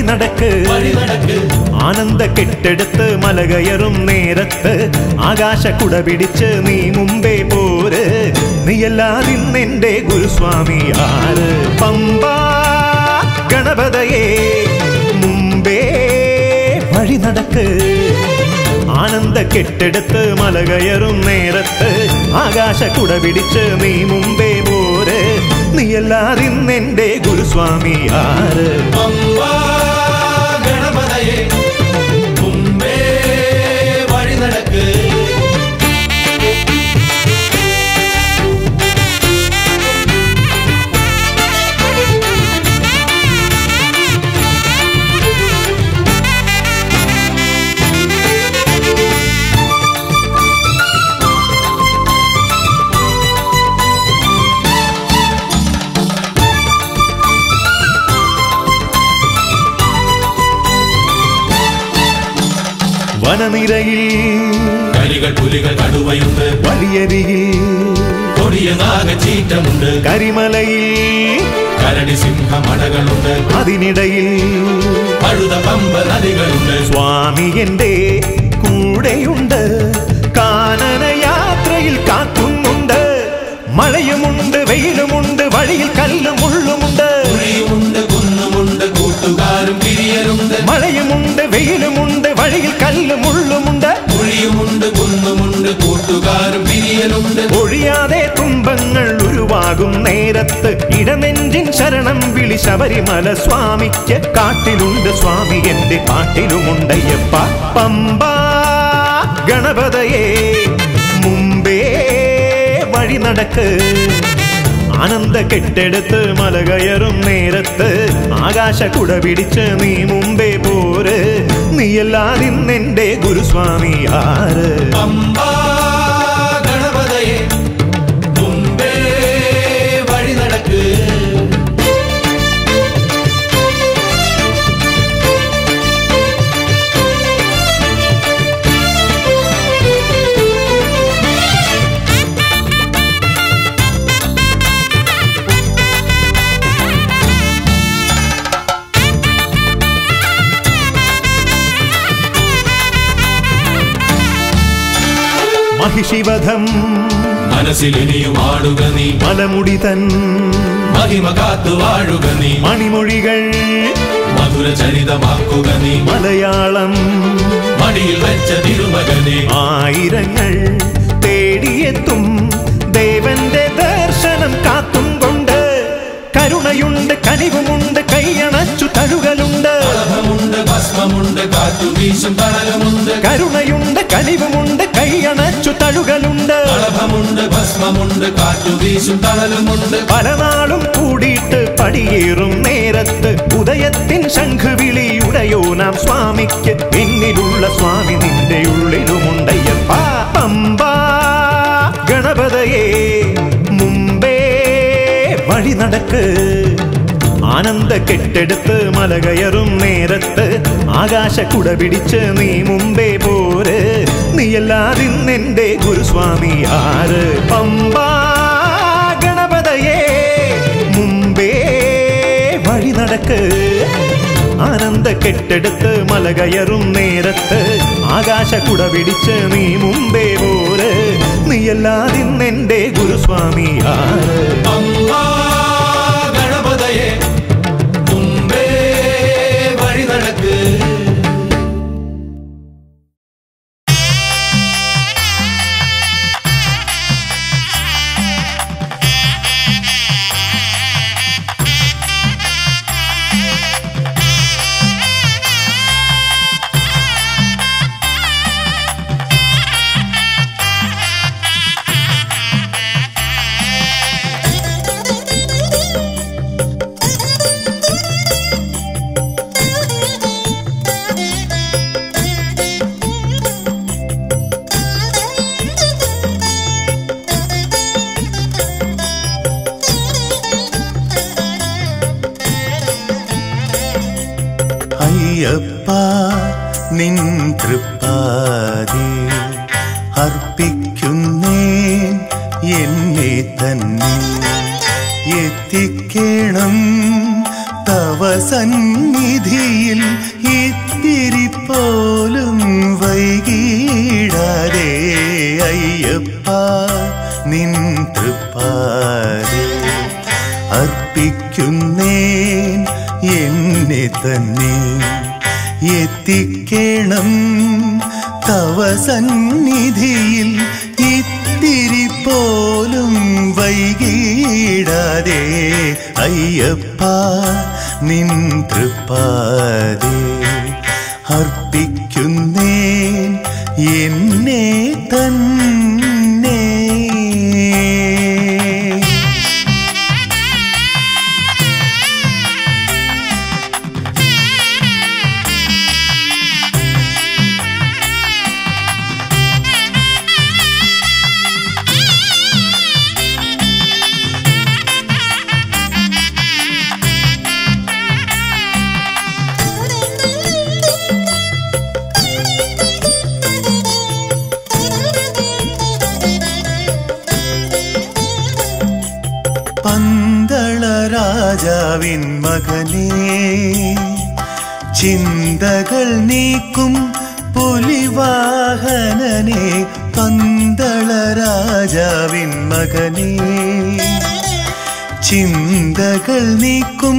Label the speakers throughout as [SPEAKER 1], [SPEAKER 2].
[SPEAKER 1] നടക്ക്
[SPEAKER 2] വഴി നടക്ക്
[SPEAKER 1] ആനന്ദ കെട്ടെടുത്ത് മലകയറും നേരത്ത് ആകാശ കുട പിടിച്ച് നീ മുമ്പേ പോര് നീയല്ലാതിന്നെന്റെ ഗുരുസ്വാമി ആര് പമ്പ ഗണപതയെ മുമ്പേ വഴി നടക്ക് ആനന്ദ കെട്ടെടുത്ത് മലകയറും നേരത്ത് ആകാശ കുട പിടിച്ച് നീ മുമ്പേ പോര് നീയല്ലാതിന്നെന്റെ ഗുരുസ്വാമി ആര്
[SPEAKER 2] പമ്പാ ഗണപതയെ മുമ്പേ വഴി നടക്ക്
[SPEAKER 1] വനനിരയിൽ
[SPEAKER 2] കരികൾ പുലികൾ കടുവയുണ്ട്
[SPEAKER 1] വലിയരിയിൽ
[SPEAKER 2] കൊടിയ നാഗചീറ്റമുണ്ട്
[SPEAKER 1] കരിമലയിൽ
[SPEAKER 2] കരടി സിംഹമടകളുണ്ട്
[SPEAKER 1] അതിനിടയിൽ
[SPEAKER 2] പഴുത പമ്പ നദികളുണ്ട്
[SPEAKER 1] സ്വാമി എന്റെ കൂടെയുണ്ട് കാനന യാത്രയിൽ കാക്കുന്നുണ്ട് മഴയുമുണ്ട് വെയിലുമുണ്ട് വഴിയിൽ കല്ലും മുള്ളുമുണ്ട്
[SPEAKER 2] കുഴിയുമുണ്ട് കുന്നുമുണ്ട് കൂട്ടുകാരും പിരിയലുണ്ട്
[SPEAKER 1] മഴയുമുണ്ട് വെയിലുമുണ്ട് വഴിയിൽ കല്ലും മുള്ളുമുണ്ട്
[SPEAKER 2] കുഴിയുമുണ്ട് കുന്നുമുണ്ട് കൂട്ടുകാരും പിരിയലുണ്ട്
[SPEAKER 1] ഒഴിയാതെ തുമ്പങ്ങൾ ഉരുവാകും നേരത്ത് ഇടനെഞ്ചിൻ ശരണം വിളി ശബരിമല സ്വാമിക്ക് കാട്ടിലുണ്ട് സ്വാമി എന്റെ പാട്ടിലുമുണ്ടയ്യപ്പ പമ്പ ഗണപതയെ മുമ്പേ വഴി നടക്ക് ആനന്ദ കെട്ടെടുത്ത് മല കയറും നേരത്ത് ആകാശ കുട പിടിച്ച് നീ മുമ്പേ പോര് നീയല്ലാതിന്നെന്റെ ഗുരുസ്വാമി ആര്
[SPEAKER 2] പമ്പാ ഗണപതയെ മുമ്പേ വഴി നടക്ക്
[SPEAKER 1] മഹിഷിവധം
[SPEAKER 2] മനസ്സിൽ ഇനിയും ആടുക നീ
[SPEAKER 1] മലമുടി തൻ
[SPEAKER 2] മഹിമ കാത്തു വാഴുക നീ
[SPEAKER 1] മണിമൊഴികൾ
[SPEAKER 2] മധുര ചരിതമാക്കുക നീ
[SPEAKER 1] മലയാളം
[SPEAKER 2] മടിയിൽ വെച്ച തിരുമകനെ
[SPEAKER 1] ആയിരങ്ങൾ തേടിയെത്തും ദേവന്റെ ദർശനം കാത്തും കൊണ്ട് കരുണയുണ്ട് കനിവുമുണ്ട് കൈയണച്ചു തഴുകലുണ്ട്
[SPEAKER 2] കളഭമുണ്ട് ഭസ്മമുണ്ട് കാറ്റു വീശും തടകമുണ്ട്
[SPEAKER 1] കരുണയുണ്ട് കനിവുമുണ്ട് കൈയണച്ചു തഴുകലുണ്ട്
[SPEAKER 2] കളഭമുണ്ട് ഭസ്മമുണ്ട് കാറ്റു വീശും തണലുമുണ്ട്
[SPEAKER 1] പല നാളും കൂടിയിട്ട് പടിയേറും നേരത്ത് ഉദയത്തിൻ ശംഖുവിളി ഉടയോ നാം സ്വാമിക്ക് പിന്നിലുള്ള സ്വാമി നിന്റെ ഉള്ളിലുമുണ്ടയ്യപ്പ പമ്പ ഗണപതയെ മുമ്പേ വഴി നടക്ക് ആനന്ദ കെട്ടെടുത്ത് മല കയറും നേരത്ത് ആകാശ കുട പിടിച്ച് നീ മുമ്പേ പോര് നീയല്ലാതിന്നെന്റെ ഗുരുസ്വാമി ആര് പമ്പ ഗണപതയെ മുമ്പേ വഴി നടക്ക് ആനന്ദ കെട്ടെടുത്ത് മല കയറും നേരത്ത് ആകാശ കുട പിടിച്ച് നീ മുമ്പേ പോര് നീയല്ലാതിന്നെന്റെ ഗുരുസ്വാമി ആര്
[SPEAKER 2] പമ്പാ ഗണപതയെ മുമ്പേ വഴി നടക്ക്
[SPEAKER 3] അയ്യപ്പ നിൻ തൃപ്പാതി അർപ്പിക്കുന്നേൻ എന്നെ തന്നെ എത്തിക്കണം തവ സന്നിധിയിൽ തന്നെ എത്തിക്കണം തവ സന്നിധിയിൽ ഇത്തിരി പോലും വൈകിടാതെ അയ്യപ്പ നിൻ തൃപ്പാതേ അർപ്പിക്കുന്നേൻ എന്നെ തന്നെ പന്തള രാജാവിൻ മകനേ ചിന്തകൾ നീക്കും പുലിവാഹനനെ പന്തള രാജാവിൻ മകനേ ചിന്തകൾ നീക്കും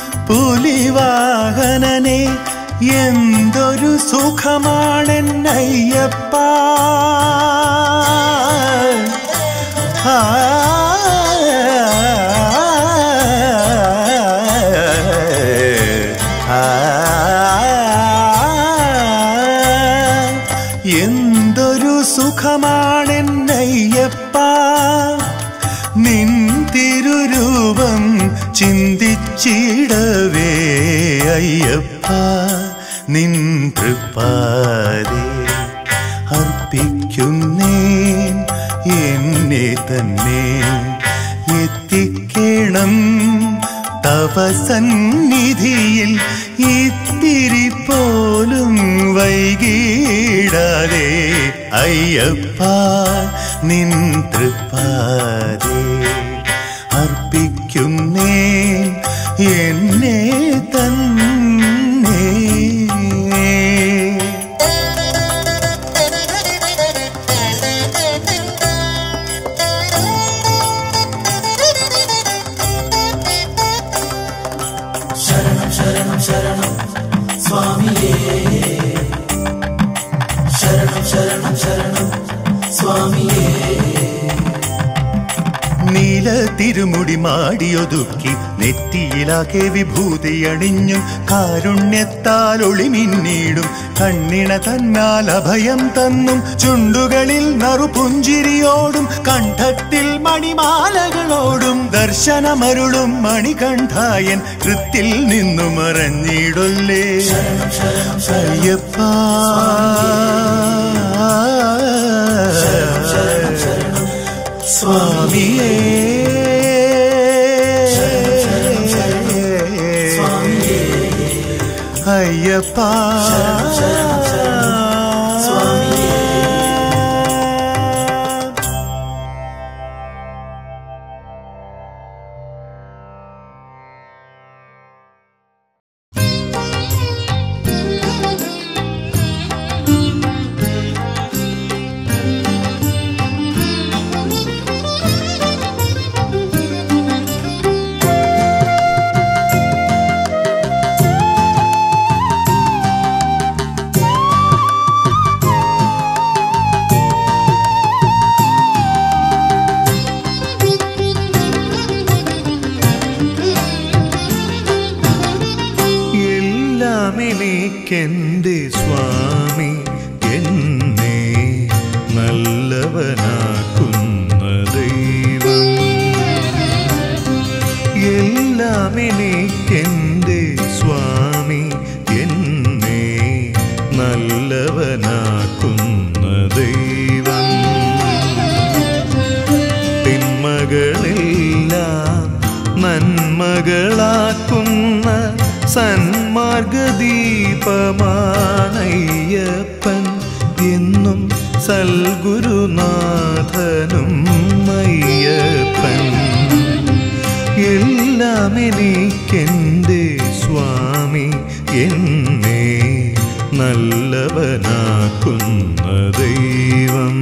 [SPEAKER 3] പുലിവാഹനനെ എന്തൊരു സുഖമാണെന്നയ്യപ്പ ആ എന്തൊരു സുഖമാണെന്നയ്യപ്പ നിൻ തിരുരൂപം ചിന്തിച്ചിടവേ അയ്യപ്പ നിൻ തൃപ്പാതേ അർപ്പിക്കുന്നേൻ എന്നെ തന്നെ എത്തിക്കണം തവ സന്നിധിയിൽ ഇത്തിരി പോലും വൈകിടാതെ അയ്യപ്പ നിൻ തൃപ്പാതേ അർപ്പിക്കുന്നേൻ എന്നെ തന്നെ
[SPEAKER 2] ശരണം ശരണം ശരണം സ്വാമിയേ ശരണം ശരണം ശരണം സ്വാമിയേ
[SPEAKER 3] നീല തിരുമുടി മാടിയൊതുക്കി നെറ്റിയിലാകെ വിഭൂതി അണിഞ്ഞും കാരുണ്യത്താൽ ഒളിമിന്നീടും കണ്ണിണ തന്നാൽ അഭയം തന്നും ചുണ്ടുകളിൽ നറുപുഞ്ചിരിയോടും കണ്ഠത്തിൽ മണിമാലകളോടും ദർശനമരുളും മണികണ്ഠായൻ കൃത്തിൽ നിന്നു മറഞ്ഞിടൊല്ലേ അയ്യപ്പ സ്വാമിയേ അയ്യപ്പ
[SPEAKER 1] എല്ലാം എനിക്കെന്റെ സ്വാമി എന്നെ നല്ലവനാക്കുന്ന ദൈവം എല്ലാം എനിക്കെന്റെ സ്വാമി എന്നെ നല്ലവനാക്കുന്ന ദൈവം തിന്മകളെല്ലാം നന്മകളാക്കുന്ന സന്മാർഗദീപമാണയ്യപ്പൻ എന്നും സൽഗുരുനാഥനും അയ്യപ്പൻ എല്ലാം എനിക്കെന്റെ സ്വാമി എന്നെ നല്ലവനാക്കുന്ന ദൈവം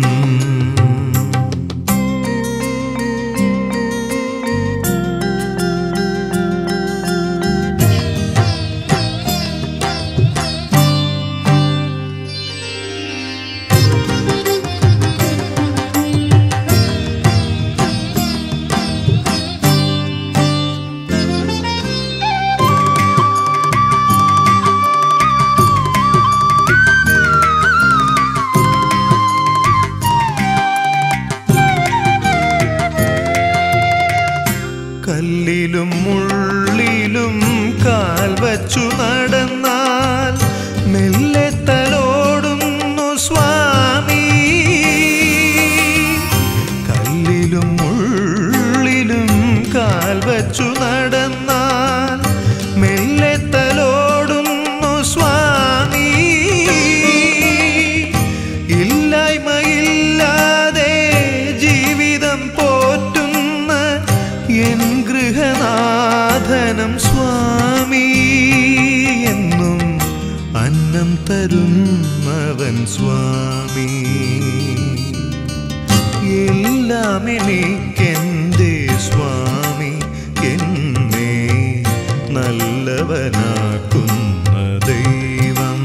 [SPEAKER 1] സ്വാമി എല്ലാം എനിക്കെൻ്റെ സ്വാമി എന്നെ നല്ലവനാക്കുന്ന ദൈവം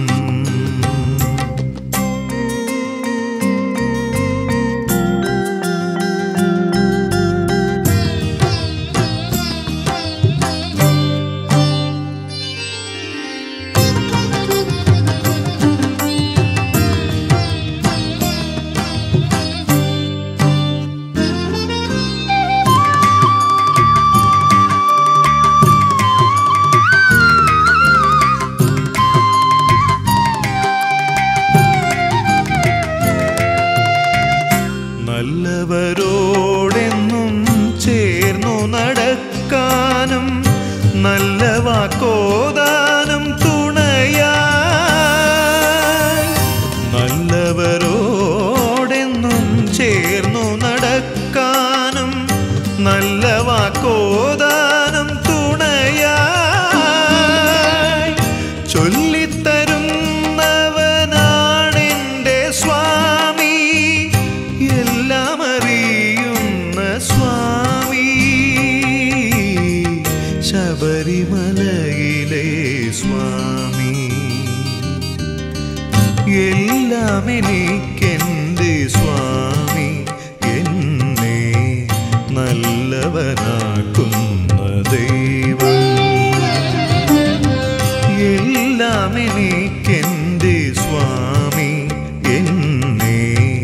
[SPEAKER 1] നല്ലവരോടെന്നും ചേർന്നു നടക്കാനും നല്ല വാക്കോദാനം തുണയാ നല്ലവരോടെന്നും ചേർന്നു നടക്കാനും നല്ല വാക്കോദാനം തുണയായി ചൊല്ലിത്തരുന്നവനാണെൻ്റെ സ്വാമി എല്ലാം അറിയുന്ന സ്വാമി ശബരിമലയിലെ സ്വാമി എല്ലാം എനിക്കെൻ്റെ സ്വാമി എന്നെ നല്ലവനാക്കുന്ന ദൈവം എല്ലാം എനിക്കെൻ്റെ സ്വാമി എന്നെ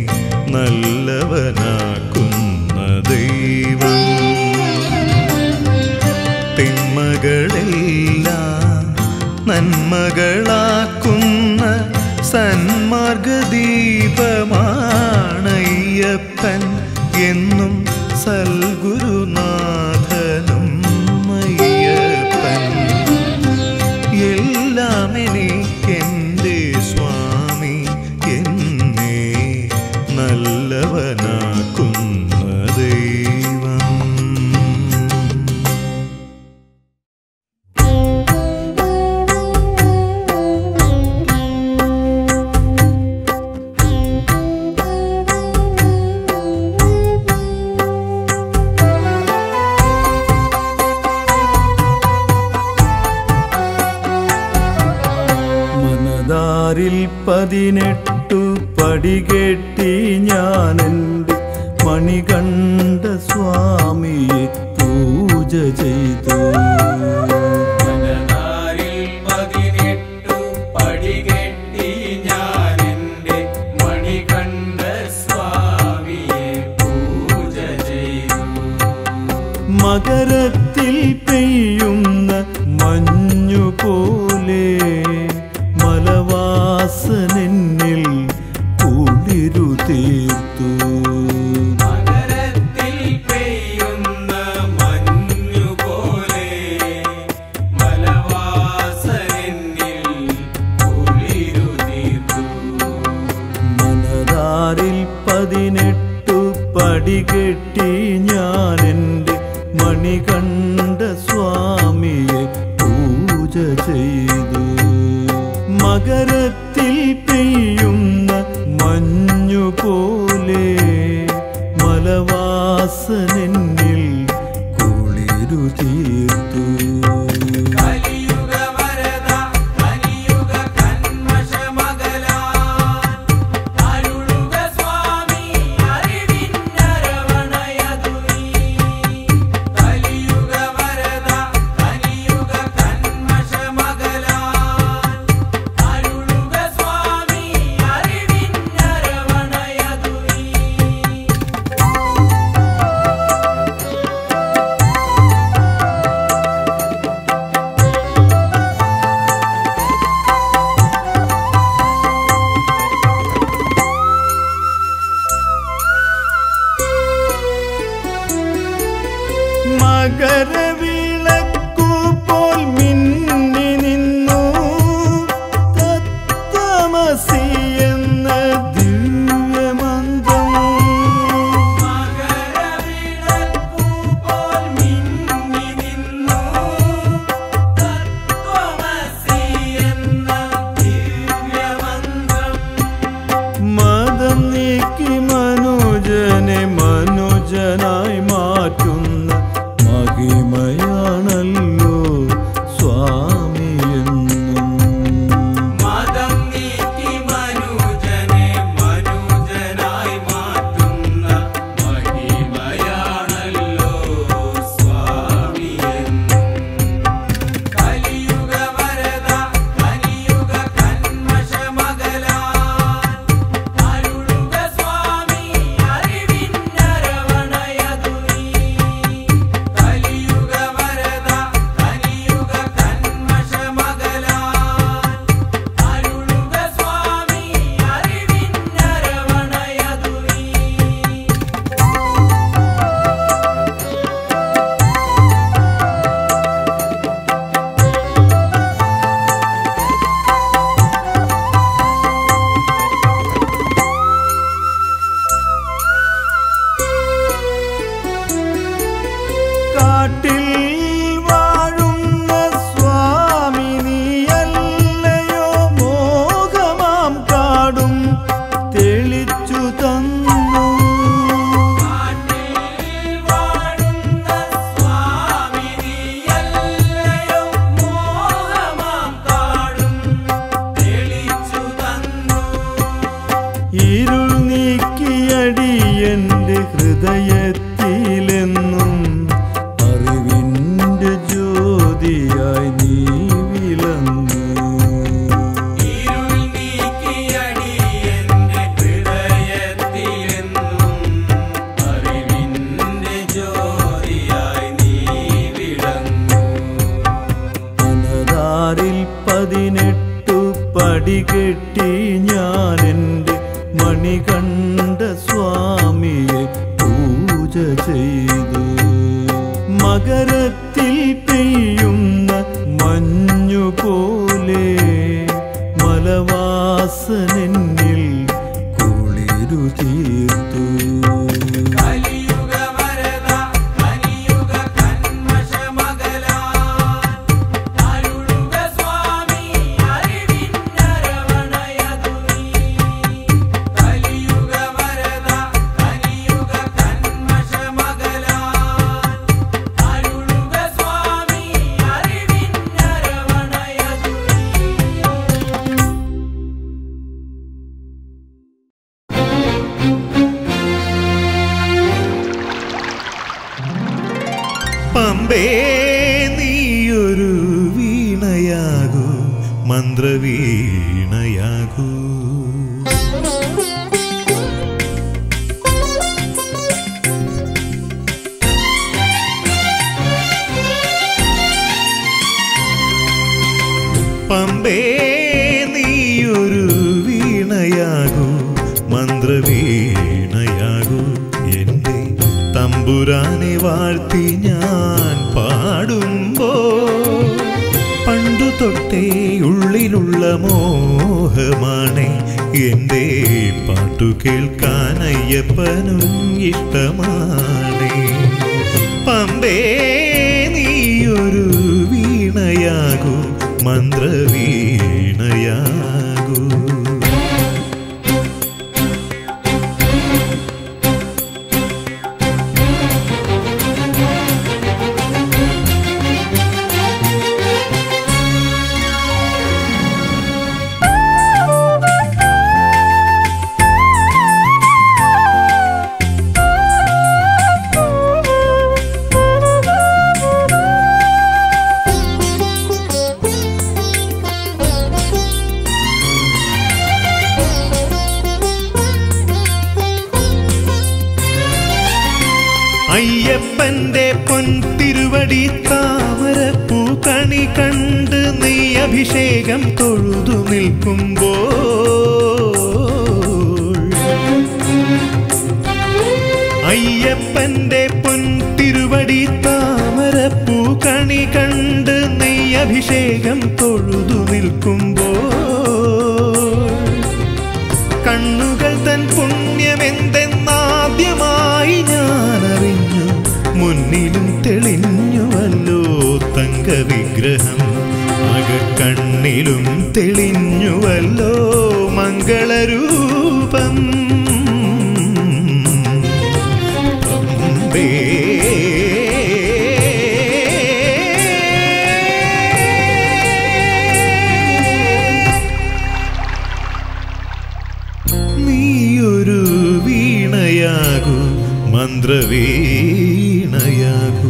[SPEAKER 1] നല്ലവനാക്കുന്ന ദൈവം തിന്മകളെല്ലാം നന്മകളാക്കുന്ന സന്മാർഗദീപമാണയ്യപ്പൻ എന്നും സൽഗുരുനാഥനും അയ്യപ്പൻ എല്ലാം എനിക്കെൻ്റെ സ്വാമി എന്നെ നല്ലവനാക്കുന്ന ദൈവം
[SPEAKER 3] മനതാരിൽ പതിനെട്ടു പടികെട്ടി ഞാനെൻ്റെ മണികണ്ഠ സ്വാമിയെ പൂജ ചെയ്തു
[SPEAKER 4] മനതാരിൽ പതിനെട്ടു പടികെട്ടി ഞാനെന്റെ മണികണ്ഠ സ്വാമിയെ പൂജ ചെയ്തു
[SPEAKER 3] മകരത്തിൽ പെയ്യുന്ന മഞ്ഞു പോലെ മലവാസനെന്നിൽ കുളിരു തീർത്തു
[SPEAKER 4] മകരത്തിൽ പെയ്യുന്ന മഞ്ഞുപോലെ മലവാസനെന്നിൽ കുളിരു തീർത്തു
[SPEAKER 3] മനതാരിൽ പതിനെട്ടു പടികെട്ടി ഞാനെൻ്റെ മണികണ്ഠ സ്വാമിയെ പൂജ ചെയ്തു മകരത്തിൽ പെയ്യുന്ന മഞ്ഞു പോലെ മലവാസനെന്നിൽ കുളിരു തീർത്തു
[SPEAKER 4] കലിയുഗ വരദ കലിയുഗ കന്മഷമകലാൻ അരുളുക സ്വാമി അറിവിന്നരവണയതു നീ കലിയുഗ വരദ കലിയുഗ കന്മഷമകലാൻ അരുളുക സ്വാമി അറിവിന്നരവണയതു നീ
[SPEAKER 3] മകരവിളക്കു പോൽ മിന്നി നിന്നു തത്വമസി എന്ന ദിവ്യമന്ത്രം
[SPEAKER 4] മകരവിളക്കു പോൽ മിന്നി നിന്നു തത്വമസി എന്ന ദിവ്യമന്ത്രം
[SPEAKER 3] ഇരുൾ നീക്കിയടിയന്റെ ഹൃദയത്തിലെന്നും അറിവിന്റെ ജ്യോതിയായി നീ വിളങ്ങൂ
[SPEAKER 4] ഇരുൾ നീക്കിയടിയന്റെ ഹൃദയത്തിലെന്നും അറിവിന്റെ ജ്യോതിയായി നീ വിളങ്ങൂ
[SPEAKER 3] അനതാരിൽ പതിനെട്ടു പടി കെട്ടി ഞാൻ എൻ്റെ മണികണ്ഠ സ്വാമിയെ പൂജ ചെയ്തു മകരത്തിൽ പെയ്യുന്ന മഞ്ഞുപോലെ മലവാസനെന്നിൽ കുളിരു തീർത്തു
[SPEAKER 4] കലിയുഗ വരദ കലിയുഗ കന്മഷമകലാൻ അരുളുക സ്വാമി അറിവിന്നരവണയതു നീ കലിയുഗ വരദ കലിയുഗ കന്മഷമകലാൻ അരുളുക സ്വാമി അറിവിന്നരവണയതു നീ
[SPEAKER 1] പമ്പേ നീയൊരു വീണയാകൂ മന്ത്രവീണയാകൂ പമ്പേ നീയൊരു വീണയാകൂ മന്ത്രവീണയാകൂ എൻ്റെ തമ്പുരാനെ വാഴ്ത്തി ഞാൻ പാടുമ്പോ പണ്ടു തൊട്ടേ ഉള്ളിലുള്ള മോഹമാണ് എൻ്റെ പാട്ടു കേൾക്കാൻ അയ്യപ്പനും ഇഷ്ടമാണ് പമ്പേ നീയൊരു വീണയാകൂ മന്ത്രവീണയാകൂ അയ്യപ്പന്റെ പൊൻതിരുവടി താമരപ്പൂ കണി കണ്ട് നീ അഭിഷേകം തൊഴുതു നിൽക്കുമ്പോൾ അയ്യപ്പന്റെ പൊൻതിരുവടി താമരപ്പൂ കണി കണ്ട് നീ അഭിഷേകം തൊഴുതു നിൽക്കുമ്പോൾ കണ്ണുകൾ തൻ പുണ്യമെന്തെന്നാദ്യമായി ഞാൻ അറിഞ്ഞു മുന്നിലും തെളിഞ്ഞുവല്ലോ തങ്കവിഗ്രഹം അകക്കണ്ണിലും തെളിഞ്ഞുവല്ലോ മംഗളരൂപം പമ്പേ നീയൊരു വീണയാകൂ മന്ത്രവീണയാകൂ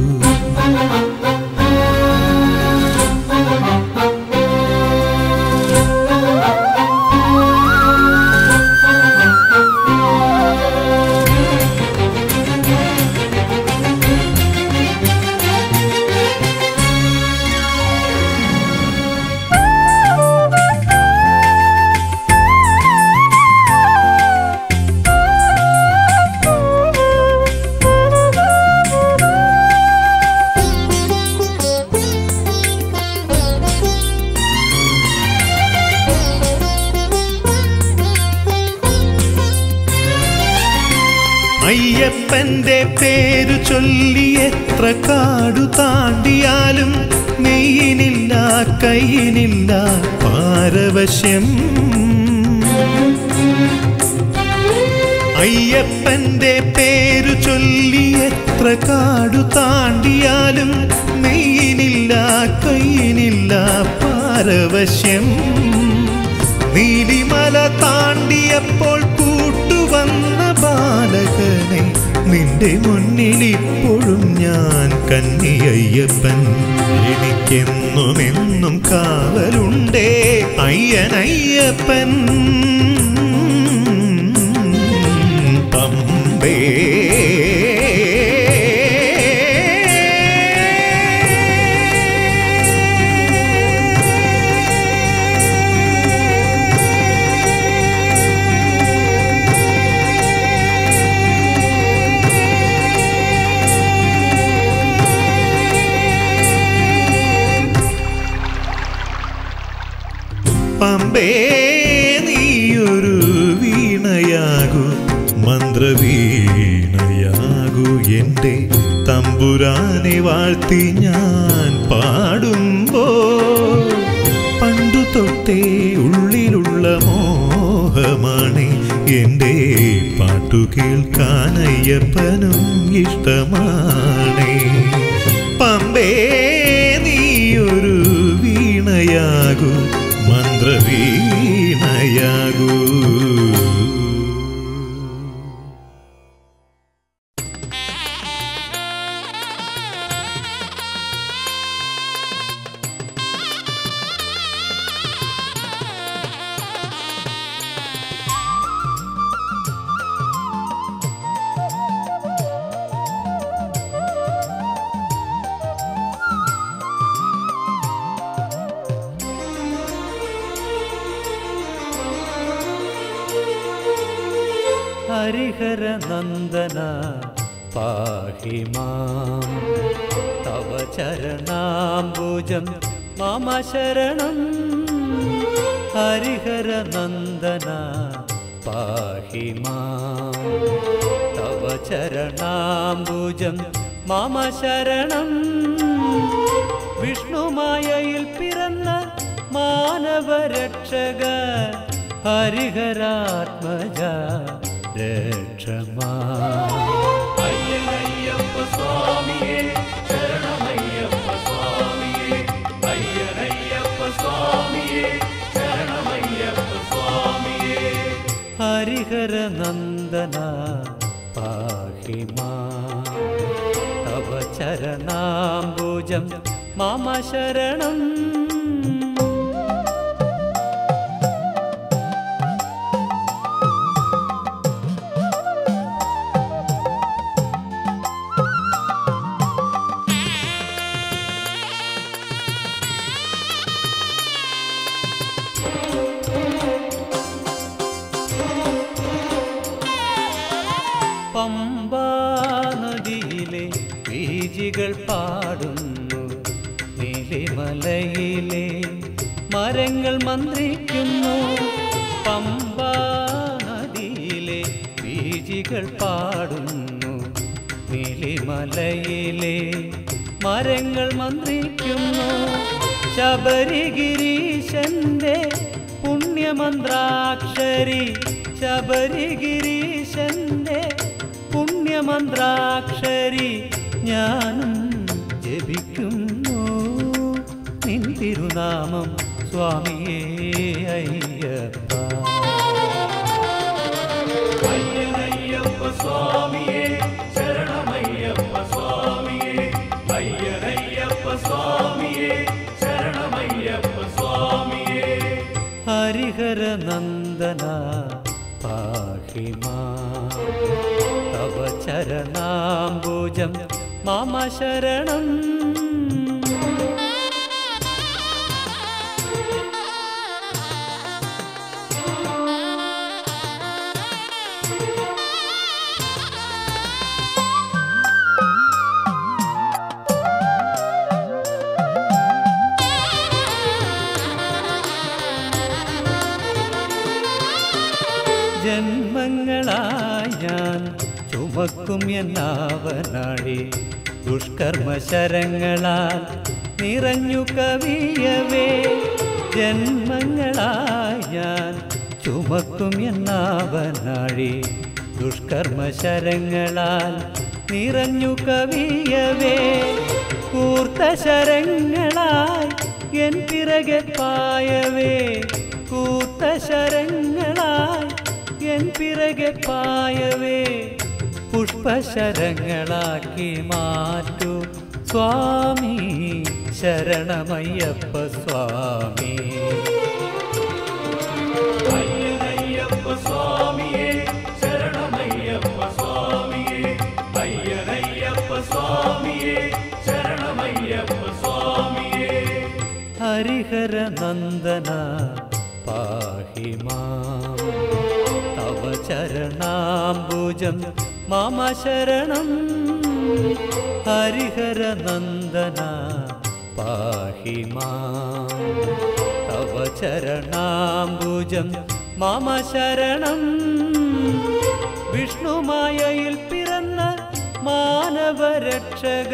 [SPEAKER 1] അയ്യപ്പന്റെ പേരു ചൊല്ലി എത്ര കാടു താണ്ടിയാലും നെയ്യിനില്ല കയ്യിനില്ല പാരവശ്യം അയ്യപ്പന്റെ പേരു ചൊല്ലി എത്ര കാടു താണ്ടിയാലും നെയ്യിനില്ല കയ്യിനില്ല പാരവശ്യം നീലിമല താണ്ടിയപ്പോൾ നിന്റെ മുന്നിൽ ഇപ്പോഴും ഞാൻ കന്നിയയ്യപ്പൻ എനിക്കെന്നും എന്നും കാവലുണ്ടേ അയ്യനയ്യപ്പൻ പമ്പേ പമ്പേ നീയൊരു വീണയാകൂ മന്ത്രവീണയാകൂ എൻ്റെ തമ്പുരാനെ വാഴ്ത്തി ഞാൻ പാടുമ്പോ പണ്ടു തൊട്ടേ ഉള്ളിലുള്ള മോഹമാണ് എൻ്റെ പാട്ടു കേൾക്കാനയ്യപ്പനും ഇഷ്ടമാണ് പമ്പേ നീയൊരു വീണയാകൂ മന്ത്രവീണയാകൂ
[SPEAKER 3] ഹരിഹര നന്ദന പാഹി മാം തവ ചരണാംബുജം മമ ശരണം ഹരിഹര നന്ദന പാഹി മാം തവ ചരണാംബുജം മമ ശരണം വിഷ്ണുമായയിൽ പിറന്ന മാനവരക്ഷക ഹരിഹരാത്മജ രക്ഷമാ
[SPEAKER 4] അയ്യനയ്യപ്പ സ്വാമിയേ ശരണമയ്യപ്പ സ്വാമിയേ അയ്യനയ്യപ്പ സ്വാമിയേ ശരണമയ്യപ്പ സ്വാമിയേ
[SPEAKER 3] ഹരിഹര നന്ദന പാഹി മാം തവ ചരണാംബുജം മമ ശരണം പമ്പാ നദിയിലെ ബീജികൾ പാടുന്നു നീലിമലയിലെ മരങ്ങൾ മന്ത്രിക്കുന്നു പമ്പാ നദിയിലെ ബീജികൾ പാടുന്നു നീലിമലയിലെ മരങ്ങൾ മന്ത്രിക്കുന്നു ശബരിഗിരീശന്റെ പുണ്യമന്ത്രാക്ഷരി ശബരിഗിരീശന്റെ പുണ്യമന്ത്രാക്ഷരി ഞാനും ജപിക്കുന്നു നിൻ തിരുനാമം സ്വാമിയേ അയ്യപ്പ
[SPEAKER 4] അയ്യനയ്യപ്പ സ്വാമിയേ ശരണമയ്യപ്പ സ്വാമിയേ അയ്യനയ്യപ്പ സ്വാമിയേ ശരണമയ്യപ്പ സ്വാമിയേ
[SPEAKER 3] ഹരിഹര നന്ദന പാഹി മാം തവ ചരണാംബുജം മമ ശരണം ജന്മങ്ങളായി ഞാൻ ചുമക്കും എന്നാവനാഴി ദുഷ്കർമ്മശരങ്ങളാൽ നിറഞ്ഞു കവിയവേ ജന്മങ്ങളായി ഞാൻ ചുമക്കും എന്നാവനാഴി ദുഷ്കർമ്മശരങ്ങളാൽ നിറഞ്ഞു കവിയവേ കൂർത്ത ശരങ്ങളായി എൻ പിറകെ പായവേ കൂത്ത ശരങ്ങളായി എൻ പിറകെ പായവേ പുഷ്പശരങ്ങളാക്കി മാറ്റൂ സ്വാമി ശരണമയ്യപ്പ സ്വാമി
[SPEAKER 4] അയ്യനയ്യപ്പ സ്വാമിയേ ശരണമയ്യപ്പ സ്വാമിയേ അയ്യനയ്യപ്പ സ്വാമിയേ ശരണമയ്യപ്പ സ്വാമിയേ
[SPEAKER 3] ഹരിഹര നന്ദന പാഹി മാം തവ ചരണാംബുജം മമ ശരണം ഹരിഹര നന്ദന പാഹി മാം തവ ചരണാംബുജം മമ ശരണം വിഷ്ണുമായയിൽ പിറന്ന മാനവരക്ഷക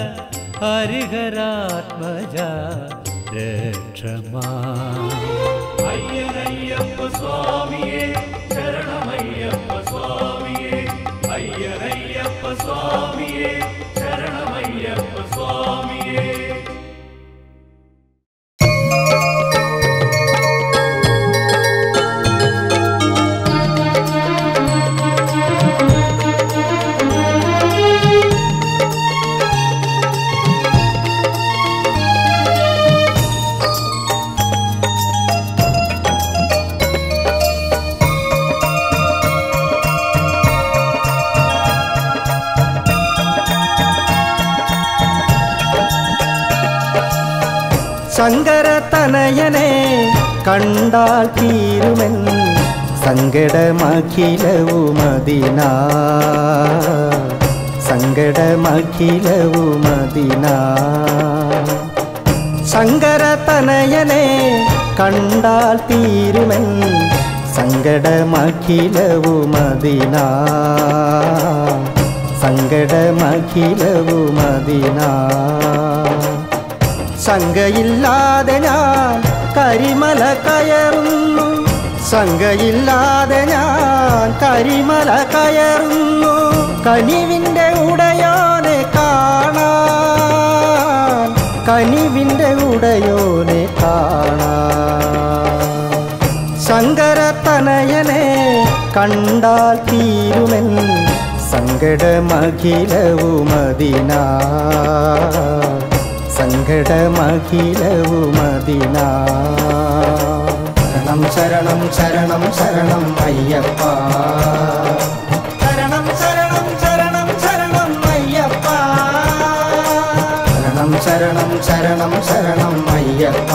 [SPEAKER 3] ഹരിഹരാത്മജ രക്ഷമാ
[SPEAKER 4] അയ്യനയ്യപ്പ സ്വാമിയേ ശരണമയ്യപ്പ സ്വാമിയേ അയ്യനയ്യപ്പ സ്വാമിയേ ശരണമയ്യപ്പ സ്വാമിയേ
[SPEAKER 5] ശങ്കരതനയനെ കണ്ടാൽ തീരുമെൻ സങ്കടമഖിലവുമതിന സങ്കടമഖിലവുമതിന ശങ്കരതനയനെ കണ്ടാൽ തീരുമെൻ സങ്കടമഖിലവുമതിന സങ്കടമഖിലവുമതിന ശങ്കയില്ലാതെ ഞാൻ കരിമല കയറുന്നു ശങ്കയില്ലാതെ ഞാൻ കരിമല കയറുന്നു കനിവിൻ്റെ ഉടയോനെ കാണാൻ കനിവിൻ്റെ ഉടയോനെ കാണാൻ ശങ്കരതനയനെ കണ്ടാൽ തീരുമെൻ സങ്കടമഖിലവുമതിന സങ്കടമഖിലവുമതിന ശരണം ശരണം ശരണം ശരണം അയ്യപ്പ ശരണം ശരണം ശരണം ശരണം അയ്യപ്പ ശരണം ശരണം ശരണം ശരണം അയ്യപ്പ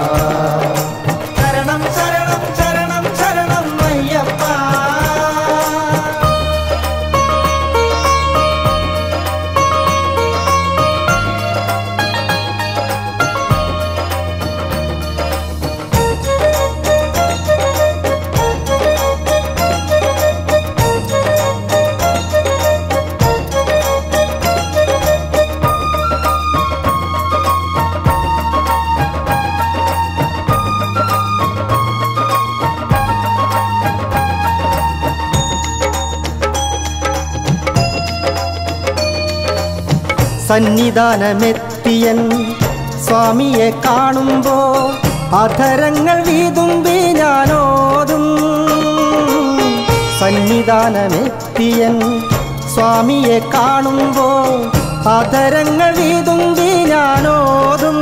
[SPEAKER 5] ശരണം ശരണം ശരണം ശരണം അയ്യപ്പ സന്നിധാനമെത്തിയൻ സ്വാമിയെ കാണുമ്പോ അധരങ്ങൾ വീതുമ്പി ഞാനോതും സന്നിധാനമെത്തിയൻ സ്വാമിയെ കാണുമ്പോ അധരങ്ങൾ വീതുമ്പി ഞാനോതും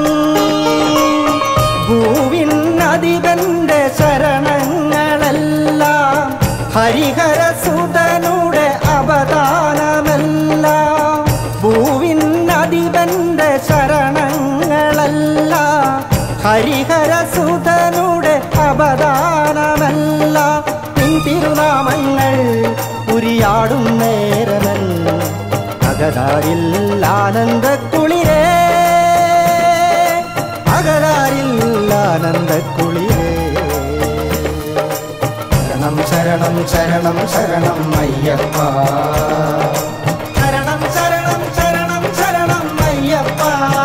[SPEAKER 5] ഭൂവിൻ അധിപന്റെ ശരണങ്ങളെല്ലാം ഹരിഹര സുതനുടെ അവദാനമെല്ലാം ഭൂവിൻ അധിപന്റെ ശരണങ്ങളല്ല ഹരിഹര സുതനുടെ അവദാനമല്ല നിൻ തിരുനാമങ്ങൾ ഉരിയാടും നേരമൻ അകതാരിൽ ആനന്ദ കുളിരേ അകതാരിൽ ആനന്ദ കുളിരേ ശരണം ശരണം ശരണം ശരണം അയ്യപ്പ ശരണം ശരണം ശരണം ശരണം അയ്യപ്പ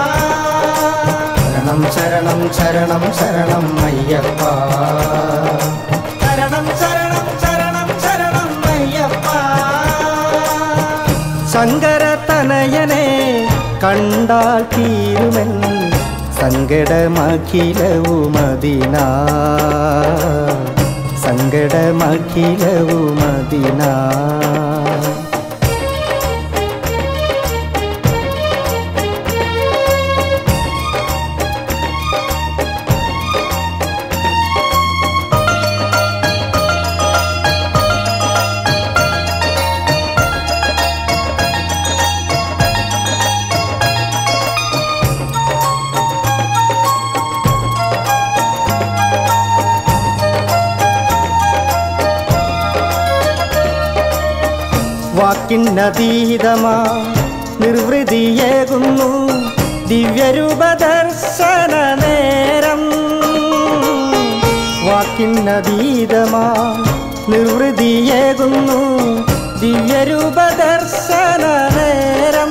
[SPEAKER 5] ശരണം ശരണം ശരണം ശരണം അയ്യപ്പ ശരണം ശരണം ശരണം ശരണം അയ്യപ്പ ശങ്കരതനയനെ കണ്ടാൽ തീരുമെൻ സങ്കടമഖിലവുമതിന സങ്കടമഖിലവുമതിന വാക്കിന്നതീതമാ നിർവൃതിയേകുന്നു ദിവ്യരൂപദർശന നേരം വാക്കിന്നതീതമാ നിർവൃതിയേകുന്നു ദിവ്യരൂപദർശന നേരം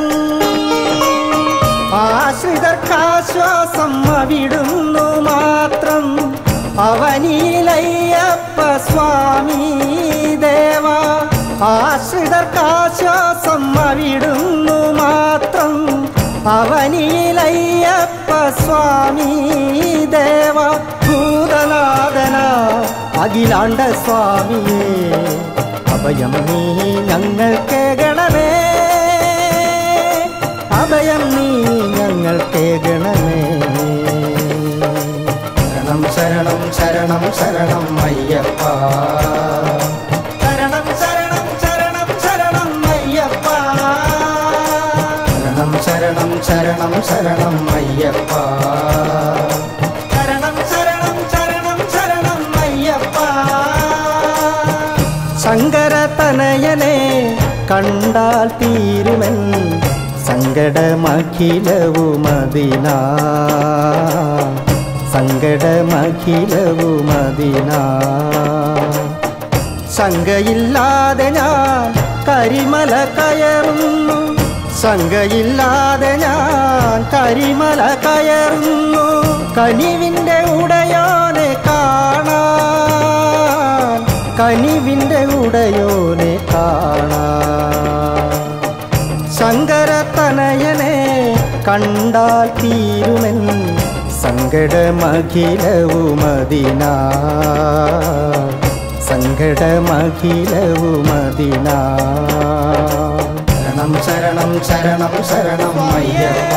[SPEAKER 5] ആശ്രിതർക്കാശ്വാസം അവിടുന്നു മാത്രം അവനിലയ്യപ്പ സ്വാമി ദേവ ആശ്രിതർക്കാശ്വാസം അവിടുന്നു മാത്രം അവനിലയ്യപ്പ സ്വാമി ദേവ ഭൂതനാഥന അഖിലാണ്ട സ്വാമിയേ അഭയം നീ ഞങ്ങൾക്ക് ഗണമേ അഭയം നീ ഞങ്ങൾക്ക് ഗണമേ ശരണം ശരണം ശരണം ശരണം അയ്യപ്പ ശരണം ശരണം ശരണം ശരണം അയ്യപ്പ ശരണം ശരണം ശരണം ശരണം അയ്യപ്പ ശരണം ശരണം ശരണം ശരണം അയ്യപ്പ ശങ്കരതനയനെ കണ്ടാൽ തീരുമൻ സങ്കടമഖിലവുമതിന സങ്കടമഖിലവുമതിന ശങ്കയില്ലാതെ ഞാൻ കരിമല കയറുന്നു ശങ്കയില്ലാതെ ഞാൻ കരിമല കയറുന്നു കനിവിൻ്റെ ഉടയോനെ കാണാൻ കനിവിൻ്റെ ഉടയോനെ കാണാൻ ശങ്കരതനയനെ കണ്ടാൽ തീരുമെൻ സങ്കടമഖിലവുമതിന സങ്കടമഖിലവുമതിന ശരണം ശരണം ശരണം ശരണം അയ്യപ്പ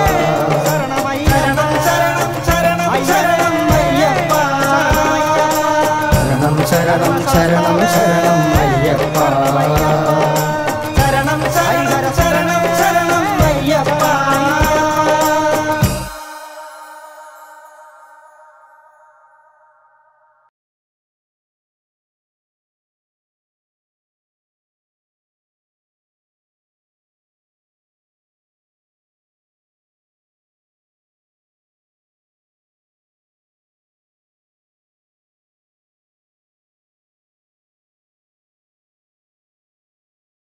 [SPEAKER 5] ശരണം ശരണം ശരണം ശരണം അയ്യപ്പ ശരണം ശരണം ശരണം ശരണം അയ്യപ്പ